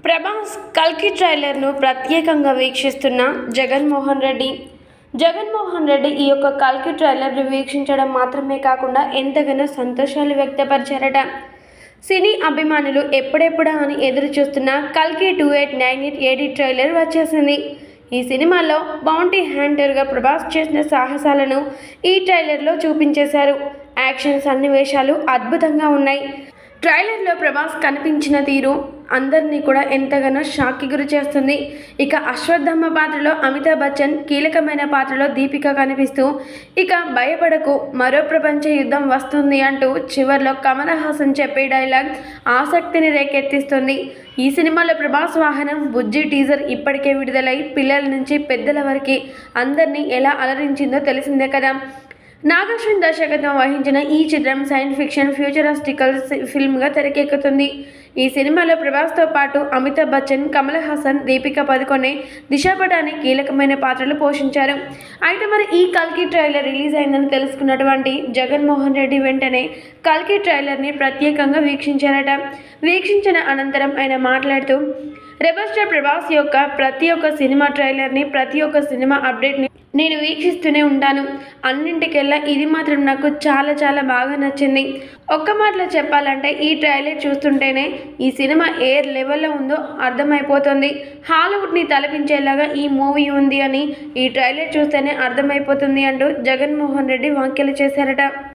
ప్రభాస్ కల్కి ట్రైలర్ను ప్రత్యేకంగా వీక్షిస్తున్న జగన్మోహన్ రెడ్డి జగన్మోహన్ రెడ్డి ఈ యొక్క కల్కి ట్రైలర్ను వీక్షించడం మాత్రమే కాకుండా ఎంతగానో సంతోషాలు వ్యక్తపరిచారట సినీ అభిమానులు ఎప్పుడెప్పుడా అని ఎదురు చూస్తున్న కల్కి two eight nine eight AD trailer వచ్చేసింది ఈ సినిమాలో బౌంటీ హ్యాండర్గా ప్రభాస్ చేసిన సాహసాలను ఈ ట్రైలర్లో చూపించేశారు యాక్షన్ సన్నివేశాలు అద్భుతంగా ఉన్నాయి ట్రైలర్లో ప్రభాస్ కనిపించిన తీరు అందరినీ కూడా ఎంతగానో షాక్కి గురి చేస్తుంది ఇక అశ్వత్థామ పాత్రలో అమితాబ్ బచ్చన్ కీలకమైన పాత్రలో దీపిక కనిపిస్తూ ఇక భయపడకు మరో ప్రపంచ యుద్ధం వస్తుంది అంటూ చివర్లో కమల్ హాసన్ చెప్పే డైలాగ్ ఆసక్తిని రేకెత్తిస్తుంది ఈ సినిమాలో ప్రభాస్ వాహనం బుజ్జి టీజర్ ఇప్పటికే విడుదలై పిల్లల నుంచి పెద్దల వరకు అందరినీ ఎలా అలరించిందో తెలిసిందే కదా నాగశ్విన్ దర్శకత్వం వహించిన ఈ చిత్రం సైన్స్ ఫిక్షన్ ఫ్యూచరిస్టికల్ ఫిల్మ్గా తెరకెక్కుతుంది ఈ సినిమాలో ప్రభాస్తో పాటు అమితాబ్ బచ్చన్ కమల్ హాసన్ దీపిక పదుకొనే దిశా పటాని కీలకమైన పాత్రలు పోషించారు అయితే మరి ఈ కల్కి ట్రైలర్ రిలీజ్ అయిందని తెలుసుకున్నటువంటి జగన్మోహన్ రెడ్డి వెంటనే కల్కి ట్రైలర్ని ప్రత్యేకంగా వీక్షించారట వీక్షించిన అనంతరం ఆయన మాట్లాడుతూ రెబల్ స్టార్ ప్రభాస్ యొక్క ప్రతి ఒక్క సినిమా ట్రైలర్ని ప్రతి ఒక్క సినిమా అప్డేట్ని నేను వీక్షిస్తూనే ఉంటాను అన్నింటికెల్లా ఇది మాత్రం నాకు చాలా చాలా బాగా నచ్చింది ఒక్క మాటలో చెప్పాలంటే ఈ ట్రైలర్ చూస్తుంటేనే ఈ సినిమా ఏ లెవెల్లో ఉందో అర్థమైపోతుంది హాలీవుడ్ని తలపించేలాగా ఈ మూవీ ఉంది అని ఈ ట్రైలర్ చూస్తేనే అర్థమైపోతుంది అంటూ జగన్మోహన్ రెడ్డి వ్యాఖ్యలు చేశారట